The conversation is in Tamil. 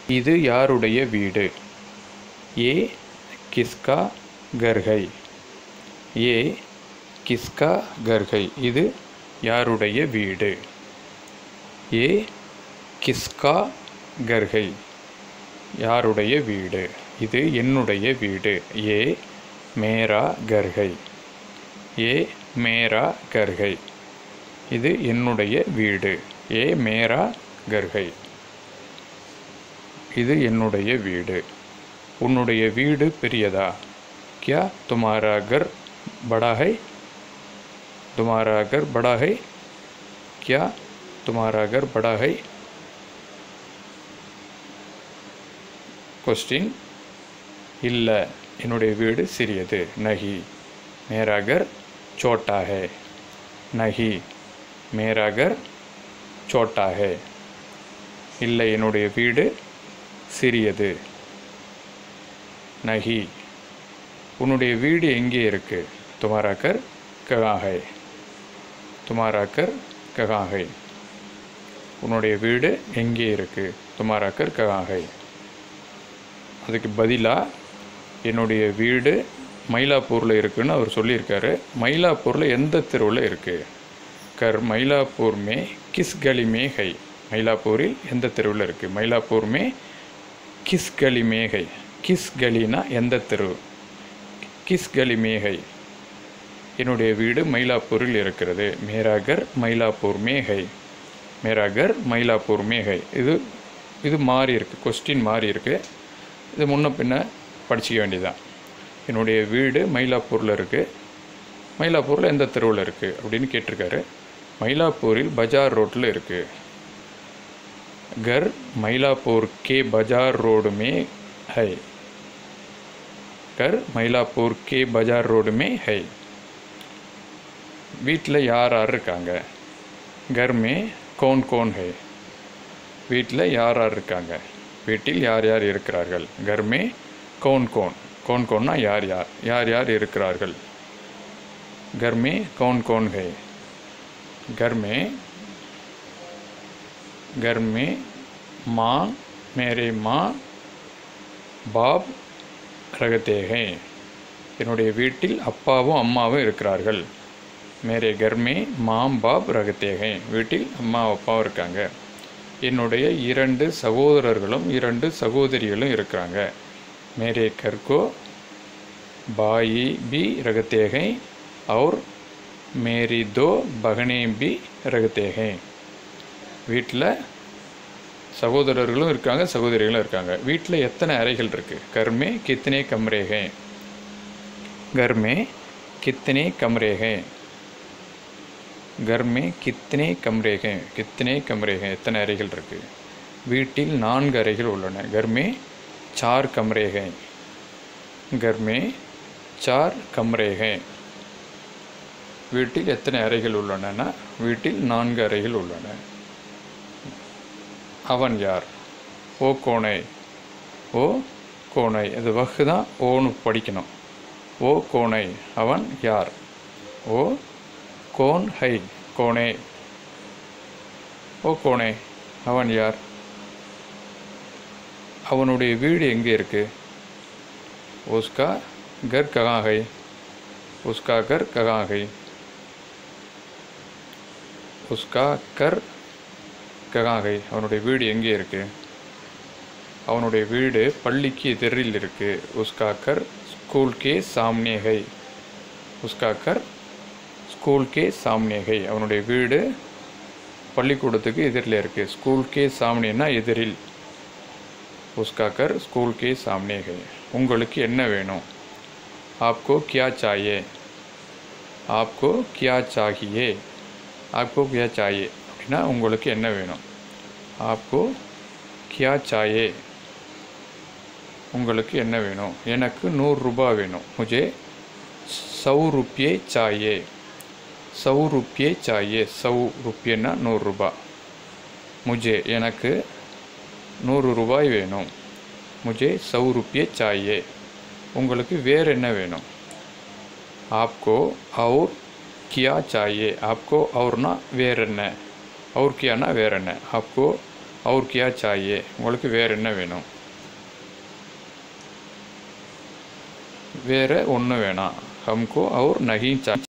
இது யாருடைய வீடு ஏ கிஸ்கா கர்கை ஏ கிஸ்கா கர்கை இது யாருடைய வீடு ஏ கிஸ்கா கர்கை யாருடைய வீடு இது என்னுடைய வீடு ஏ மேரா கர்கை ஏ மேரா கர்கை இது என்னுடைய வீடு ஏ மேரா கர்கை இது என்னுடைய வீடு உன்னுடைய வீடு பெரியதா क्या तुम्हारा घर बड़ा है तुम्हारा घर बड़ा है क्या तुम्हारा घर बड़ा है கொஸ்டின் இல்லை என்னுடைய வீடு சிறியது நகி மேரா கர் சோட்டா ஹே நகி மேரா கர் சோட்டா ஹே இல்லை என்னுடைய வீடு சிறியது நகி உன்னுடைய வீடு எங்கே இருக்கு துமாரா கர் ககா ஹை துமாரா கர் ககா ஹை உன்னுடைய வீடு எங்கே இருக்கு துமாரா கர் ககா ஹை அதுக்கு பதிலாக என்னுடைய வீடு மயிலாப்பூரில் இருக்குன்னு அவர் சொல்லியிருக்காரு மயிலாப்பூரில் எந்த தெருவில் இருக்குது கர் மயிலாப்பூர் மே கிஸ் கலி மே ஹை மயிலாப்பூரில் எந்த தெருவில் இருக்குது மயிலாப்பூர் மே கிஸ் கலி மே ஹை கிஸ் கலினா எந்த தெரு கிஸ் கலி மே ஹை என்னுடைய வீடு மயிலாப்பூரில் இருக்கிறது மேராகர் மயிலாப்பூர் மே ஹை மேராகர் மயிலாப்பூர் மே ஹை இது இது மாறி இருக்குது கொஸ்டின் மாறி இருக்குது இது முன்ன பின்ன படிச்சிக்க வேண்டியதுதான் என்னுடைய வீடு மயிலாப்பூரில் இருக்குது மயிலாப்பூரில் எந்த தெருவில் இருக்குது அப்படின்னு கேட்டிருக்காரு மயிலாப்பூரில் பஜார் ரோட்டில் இருக்குது கர் மயிலாப்பூர் கே பஜார் ரோடு மே ஹை கர் மயிலாப்பூர் கே பஜார் ரோடு மே ஹை வீட்டில் யார் யார் இருக்காங்க கர் மே கோன் கோன் ஹை வீட்டில் யார் யார் இருக்காங்க வீட்டில் யார் யார் இருக்கிறார்கள் கர்மே கவுன் கோன் கவுன் கோன்னா யார் யார் யார் யார் இருக்கிறார்கள் கர்மே கவுன் கோன் ஹை கர்மே கர்மே மா மேரே மா பாப் ரகத்தே ஹை என்னுடைய வீட்டில் அப்பாவும் அம்மாவும் இருக்கிறார்கள் மேரே கர்மே மாம் பாப் ரகத்தே ஹை வீட்டில் அம்மா அப்பாவும் இருக்காங்க என்னுடைய இரண்டு சகோதரர்களும் இரண்டு சகோதரிகளும் இருக்கிறாங்க மேரே கர்கோ பாயி பி ரகத்தேகை और மேரி தோ பகனே பி ரகத்தேகை வீட்டில் சகோதரர்களும் இருக்காங்க சகோதரிகளும் இருக்காங்க வீட்டில் எத்தனை அறைகள் இருக்குது கர்மே கித்தனே கம்ரேகை கர்மே கித்தனே கம்ரேகை घर में कितने कमरे हैं कितने कमरे हैं எத்தனை அறைகள் இருக்கு வீட்டில் நான்கு அறைகள் உள்ளன घर में चार कमरे हैं घर में चार कमरे हैं வீட்டில் எத்தனை அறைகள் உள்ளன வீட்டில் நான்கு அறைகள் உள்ளன அவன் யார் ஓ கோணை ஓ கோணை இது வகு தான் ஓன்னு படிக்கணும் ஓ கோணை அவன் யார் ஓ கோன் ஹை கோனே ஓ கோனே அவன் யார் அவனுடைய வீடு எங்கே இருக்கு உஸ்கா கர் ககா ஹை உஸ்கா கர் ககா ஹை உஸ்கா கர் ககா ஹை அவனுடைய வீடு எங்கே இருக்கு அவனுடைய வீடு பள்ளிக்கு எதிரில் இருக்கு உஸ்கா கர் ஸ்கூல் கே சாம்னே ஹை உஸ்கா கர் ஸ்கூல் கே சாம்னே ஹை அவனுடைய வீடு பள்ளிக்கூடத்துக்கு எதிரில் இருக்குது ஸ்கூல் கே சாம்னேனா எதிரில் உஸ்கா கர் ஸ்கூல் கே சாம்னே ஹை உங்களுக்கு என்ன வேணும் ஆப்கோ கியா சாயே ஆப்கோ கியா சாகியே ஆப்கோ கியா சாயே அப்படின்னா உங்களுக்கு என்ன வேணும் ஆப்கோ கியா சாயே உங்களுக்கு என்ன வேணும் எனக்கு நூறு ரூபாய் வேணும் முஜே சௌ ருப்பியே சாயே சௌ ருப்பியே சாயே சௌ ருப்பியன்னா நூறுரூபா முஜே எனக்கு நூறு ரூபாய் வேணும் முஜே சௌ ருப்பியே சாயே உங்களுக்கு வேறு என்ன வேணும் ஆப்கோ அவுர் கியா சாயே ஆப்கோ அவுர்னா வேற என்ன அவுர் கியானா வேற என்ன ஆப்கோ அவர் கியா சாயே உங்களுக்கு வேறு என்ன வேணும் வேறு ஒன்று வேணாம் ஹம்கோ அவர் நகி சா